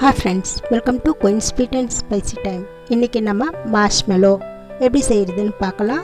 hi friends welcome to Koyin sweet and spicy time இன்றைக்கி நம்ம marshmallow எப்படி செய்கிறதுன்னு பார்க்கலாம்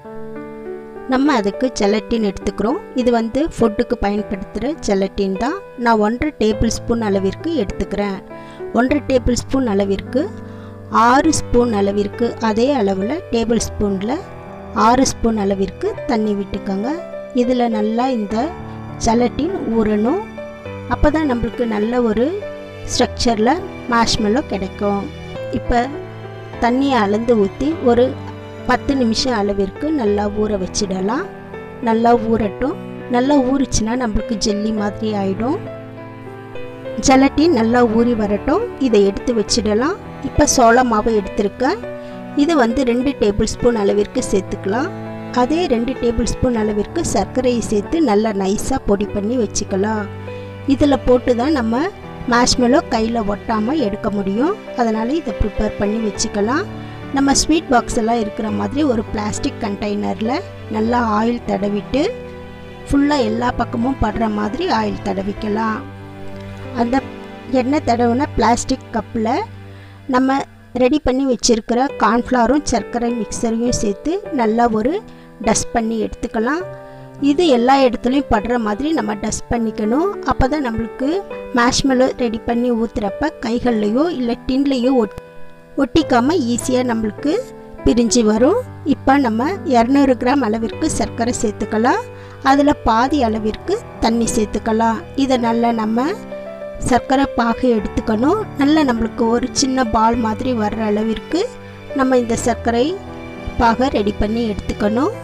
நம்ம அதுக்கு ஜெலட்டின் எடுத்துக்கிறோம் இது வந்து ஃபுட்டுக்கு பயன்படுத்துகிற ஜெலட்டின் தான் நான் ஒன்றரை டேபிள் ஸ்பூன் அளவிற்கு எடுத்துக்கிறேன் ஒன்றரை டேபிள் ஸ்பூன் அளவிற்கு ஆறு ஸ்பூன் அளவிற்கு அதே அளவில் டேபிள் ஸ்பூனில் ஆறு ஸ்பூன் அளவிற்கு தண்ணி விட்டுக்கோங்க இதில் நல்லா இந்த ஜெலட்டின் ஊறணும் அப்போ தான் நம்மளுக்கு நல்ல ஒரு ஸ்ட்ரக்சரில் மாஷ்மெல்லோ கிடைக்கும் இப்போ தண்ணியை அளந்து ஊற்றி ஒரு பத்து நிமிஷம் அளவிற்கு நல்லா ஊற வச்சிடலாம் நல்லா ஊறட்டும் நல்லா ஊறிச்சுன்னா நம்மளுக்கு ஜெல்லி மாதிரி ஆகிடும் ஜெலட்டின் நல்லா ஊறி வரட்டும் இதை எடுத்து வச்சிடலாம் இப்போ சோள மாவு எடுத்திருக்கேன் இது வந்து ரெண்டு டேபிள் ஸ்பூன் அளவிற்கு சேர்த்துக்கலாம் அதே ரெண்டு டேபிள் ஸ்பூன் அளவிற்கு சர்க்கரையை சேர்த்து நல்லா நைஸாக பொடி பண்ணி வச்சுக்கலாம் இதில் போட்டு தான் நம்ம மேஷ்மெலோ கையில் ஒட்டாமல் எடுக்க முடியும் அதனால் இதை ப்ரிப்பேர் பண்ணி வச்சுக்கலாம் நம்ம ஸ்வீட் பாக்ஸ் எல்லாம் இருக்கிற மாதிரி ஒரு பிளாஸ்டிக் கண்டெய்னரில் நல்லா ஆயில் தடவிட்டு ஃபுல்லாக எல்லா பக்கமும் படுற மாதிரி ஆயில் தடவிக்கலாம் அந்த எண்ணெய் தடவின பிளாஸ்டிக் கப்பில் நம்ம ரெடி பண்ணி வச்சுருக்கிற கார்ன்ஃப்ளவரும் சர்க்கரை மிக்சரையும் சேர்த்து நல்லா ஒரு டஸ்ட் பண்ணி எடுத்துக்கலாம் இது எல்லா இடத்துலையும் படுற மாதிரி நம்ம டஸ்ட் பண்ணிக்கணும் அப்போ தான் நம்மளுக்கு மேஷ்மெலோ ரெடி பண்ணி ஊற்றுறப்ப கைகள்லையோ இல்லை டின்லேயோ ஒட் ஒட்டிக்காமல் ஈஸியாக நம்மளுக்கு பிரிஞ்சு வரும் இப்போ நம்ம இரநூறு கிராம் அளவிற்கு சர்க்கரை சேர்த்துக்கலாம் அதில் பாதி அளவிற்கு தண்ணி சேர்த்துக்கலாம் இதை நல்லா நம்ம சர்க்கரை பாகு எடுத்துக்கணும் நல்லா நம்மளுக்கு ஒரு சின்ன பால் மாதிரி வர்ற அளவிற்கு நம்ம இந்த சர்க்கரை பாகை ரெடி பண்ணி எடுத்துக்கணும்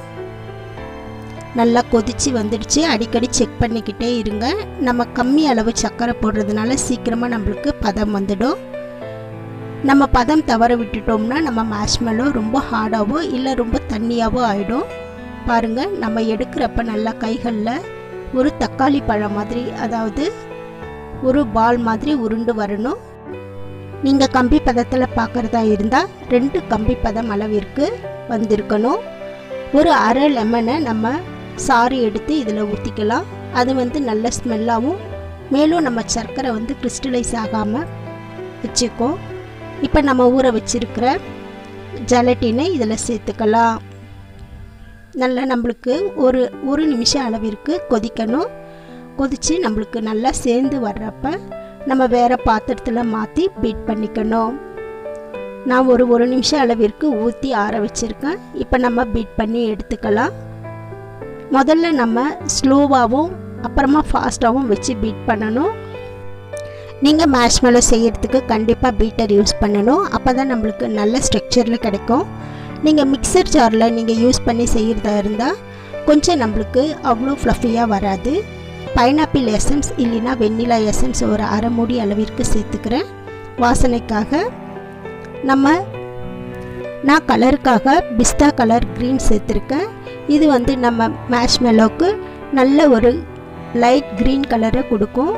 நல்லா கொதித்து வந்துடுச்சு அடிக்கடி செக் பண்ணிக்கிட்டே இருங்க நம்ம கம்மி அளவு சர்க்கரை போடுறதுனால சீக்கிரமாக நம்மளுக்கு பதம் வந்துடும் நம்ம பதம் தவற விட்டுட்டோம்னா நம்ம மேஷ்மெல்லோ ரொம்ப ஹார்டாகவோ இல்லை ரொம்ப தண்ணியாகவோ ஆகிடும் பாருங்கள் நம்ம எடுக்கிறப்ப நல்லா கைகளில் ஒரு தக்காளி பழம் மாதிரி அதாவது ஒரு பால் மாதிரி உருண்டு வரணும் நீங்கள் கம்பி பதத்தில் பார்க்குறதா இருந்தால் ரெண்டு கம்பி பதம் அளவிற்கு வந்திருக்கணும் ஒரு அரை லெமனை நம்ம சாறு எடுத்து இதில் ஊற்றிக்கலாம் அது வந்து நல்ல ஸ்மெல்லாகவும் மேலும் நம்ம சர்க்கரை வந்து கிறிஸ்டலைஸ் ஆகாமல் வச்சுக்கோம் இப்போ நம்ம ஊற வச்சிருக்கிற ஜலட்டினை இதில் சேர்த்துக்கலாம் நல்லா நம்மளுக்கு ஒரு ஒரு நிமிஷம் அளவிற்கு கொதிக்கணும் கொதித்து நம்மளுக்கு நல்லா சேர்ந்து வர்றப்ப நம்ம வேறு பாத்திரத்தில் மாற்றி பீட் பண்ணிக்கணும் நான் ஒரு ஒரு நிமிஷம் அளவிற்கு ஊற்றி ஆற வச்சுருக்கேன் இப்போ நம்ம பீட் பண்ணி எடுத்துக்கலாம் முதல்ல நம்ம ஸ்லோவாகவும் அப்புறமா ஃபாஸ்ட்டாகவும் வச்சு பீட் பண்ணணும் நீங்கள் மேஷ்மெலோ செய்கிறதுக்கு கண்டிப்பாக பீட்டர் யூஸ் பண்ணணும் அப்போ தான் நம்மளுக்கு நல்ல ஸ்ட்ரக்சரில் கிடைக்கும் நீங்கள் மிக்சர் ஜாரில் நீங்கள் யூஸ் பண்ணி செய்கிறதா இருந்தால் கொஞ்சம் நம்மளுக்கு அவ்வளோ ஃப்ளஃபியாக வராது பைனாப்பிள் எசன்ஸ் இல்லைன்னா வெண்ணிலா எசன்ஸ் ஒரு அரை மூடி அளவிற்கு சேர்த்துக்கிறேன் வாசனைக்காக நம்ம நான் கலருக்காக பிஸ்தா கலர் க்ரீன் சேர்த்துருக்கேன் இது வந்து நம்ம மேஷ்மெலோவுக்கு நல்ல ஒரு லைட் க்ரீன் கலரை கொடுக்கும்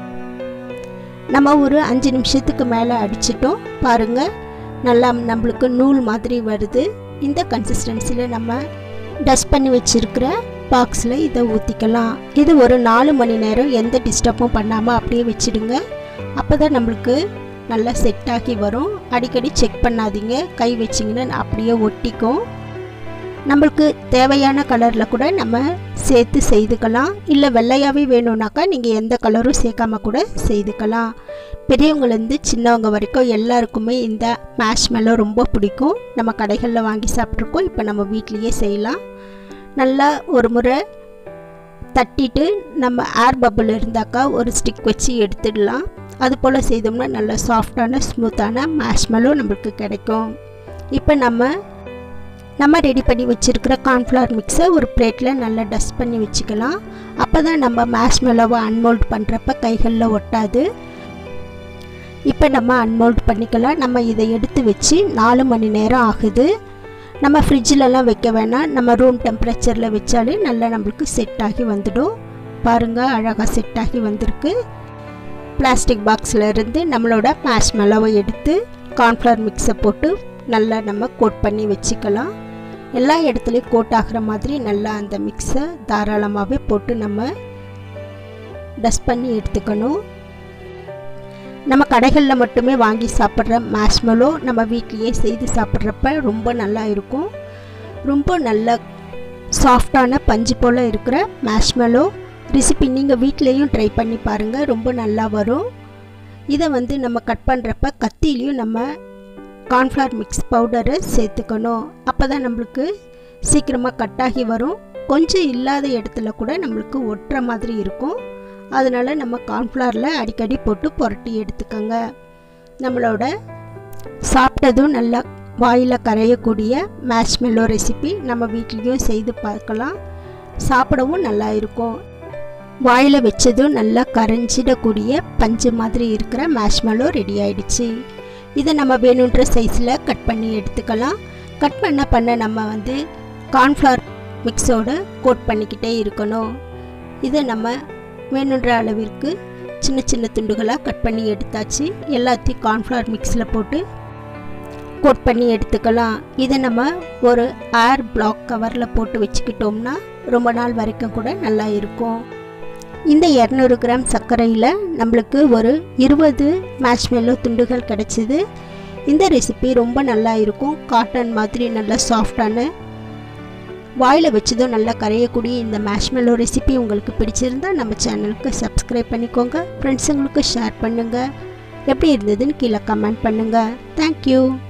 நம்ம ஒரு அஞ்சு நிமிஷத்துக்கு மேலே அடிச்சிட்டோம் பாருங்கள் நல்லா நம்மளுக்கு நூல் மாதிரி வருது இந்த கன்சிஸ்டன்சியில் நம்ம டஸ்ட் பண்ணி வச்சுருக்கிற பாக்ஸில் இதை ஊற்றிக்கலாம் இது ஒரு நாலு மணி நேரம் எந்த டிஸ்டர்பும் பண்ணாமல் அப்படியே வச்சுடுங்க அப்போ தான் நம்மளுக்கு நல்லா செட் ஆகி வரும் அடிக்கடி செக் பண்ணாதீங்க கை வச்சிங்கன்னா அப்படியே ஒட்டிக்கும் நம்மளுக்கு தேவையான கலரில் கூட நம்ம சேர்த்து செய்துக்கலாம் இல்லை வெள்ளையாகவே வேணும்னாக்கா நீங்கள் எந்த கலரும் சேர்க்காம கூட செய்துக்கலாம் பெரியவங்கலேருந்து சின்னவங்க வரைக்கும் எல்லாருக்குமே இந்த மேஷ்மெல்லோ ரொம்ப பிடிக்கும் நம்ம கடைகளில் வாங்கி சாப்பிட்ருக்கோம் இப்போ நம்ம வீட்லேயே செய்யலாம் நல்லா ஒரு முறை தட்டிட்டு நம்ம ஏர் பபிள் இருந்தாக்கா ஒரு ஸ்டிக் வச்சு எடுத்துடலாம் அது போல் செய்தோம்னா நல்லா சாஃப்டான ஸ்மூத்தான மேஷ்மெல்லோ நம்மளுக்கு கிடைக்கும் இப்போ நம்ம நம்ம ரெடி பண்ணி வச்சுருக்கிற கார்ன்ஃப்ளவர் மிக்ஸை ஒரு பிளேட்டில் நல்லா டஸ்ட் பண்ணி வச்சுக்கலாம் அப்போ தான் நம்ம மேஷ்மெல்லோவை அன்மோல்ட் பண்ணுறப்ப கைகளில் ஒட்டாது இப்போ நம்ம அன்மோல்ட் பண்ணிக்கலாம் நம்ம இதை எடுத்து வச்சு நாலு மணி நேரம் ஆகுது நம்ம ஃப்ரிட்ஜிலலாம் வைக்க வேணாம் நம்ம ரூம் டெம்பரேச்சரில் வச்சாலே நல்லா நம்மளுக்கு செட் ஆகி வந்துடும் பாருங்கள் அழகாக செட் ஆகி வந்திருக்கு பிளாஸ்டிக் பாக்ஸில் இருந்து நம்மளோட மேஷ்மெல்லோவை எடுத்து கார்ன்ஃப்ளவர் மிக்ஸை போட்டு நல்லா நம்ம கோட் பண்ணி வச்சுக்கலாம் எல்லா இடத்துலையும் கோட் ஆகிற மாதிரி நல்லா அந்த மிக்ஸை தாராளமாகவே போட்டு நம்ம டஸ்ட் பண்ணி எடுத்துக்கணும் நம்ம கடைகளில் மட்டுமே வாங்கி சாப்பிட்ற மேஷ்மெலோ நம்ம வீட்லேயே செய்து சாப்பிட்றப்ப ரொம்ப நல்லா இருக்கும் ரொம்ப நல்ல சாஃப்டான பஞ்சு போல் இருக்கிற மேஷ்மெலோ ரெசிபி நீங்கள் வீட்லேயும் ட்ரை பண்ணி பாருங்கள் ரொம்ப நல்லா வரும் இதை வந்து நம்ம கட் பண்ணுறப்ப கத்திலையும் நம்ம கார்ன்ஃப்ளவர் மிக்ஸ் பவுடரை சேர்த்துக்கணும் அப்போ தான் நம்மளுக்கு சீக்கிரமாக கட்டாகி வரும் கொஞ்சம் இல்லாத இடத்துல கூட நம்மளுக்கு ஒட்டுற மாதிரி இருக்கும் அதனால் நம்ம கார்ன்ஃப்ளவரில் அடிக்கடி போட்டு புரட்டி எடுத்துக்கோங்க நம்மளோட சாப்பிட்டதும் நல்லா வாயில் கரையக்கூடிய மேஷ்மெல்லோ ரெசிபி நம்ம வீட்லேயும் செய்து பார்க்கலாம் சாப்பிடவும் நல்லா இருக்கும் வாயில் வச்சதும் நல்லா கரைஞ்சிடக்கூடிய பஞ்சு மாதிரி இருக்கிற மேஷ்மெல்லோ ரெடி ஆயிடுச்சு இதை நம்ம வேணுன்ற சைஸில் கட் பண்ணி எடுத்துக்கலாம் கட் பண்ண பண்ண நம்ம வந்து கார்ன்ஃப்ளவர் மிக்ஸோடு கோட் பண்ணிக்கிட்டே இருக்கணும் இதை நம்ம வேணுன்ற அளவிற்கு சின்ன சின்ன துண்டுகளாக கட் பண்ணி எடுத்தாச்சு எல்லாத்தையும் கார்ன்ஃப்ளவர் மிக்ஸில் போட்டு கோட் பண்ணி எடுத்துக்கலாம் இதை நம்ம ஒரு ஏர் பிளாக் கவரில் போட்டு வச்சுக்கிட்டோம்னா ரொம்ப நாள் வரைக்கும் கூட நல்லா இருக்கும் இந்த இரநூறு கிராம் சர்க்கரையில் நம்மளுக்கு ஒரு இருபது மேஷ்மெல்லோ துண்டுகள் கிடச்சிது இந்த ரெசிபி ரொம்ப நல்லா இருக்கும் காட்டன் மாதிரி நல்லா சாஃப்டான வாயில் வச்சதும் நல்லா கரையக்கூடிய இந்த மேஷ்மெல்லோ ரெசிபி உங்களுக்கு பிடிச்சிருந்தா நம்ம சேனலுக்கு சப்ஸ்கிரைப் பண்ணிக்கோங்க ஃப்ரெண்ட்ஸுங்களுக்கு ஷேர் பண்ணுங்கள் எப்படி இருந்ததுன்னு கீழே கமெண்ட் பண்ணுங்கள் தேங்க்யூ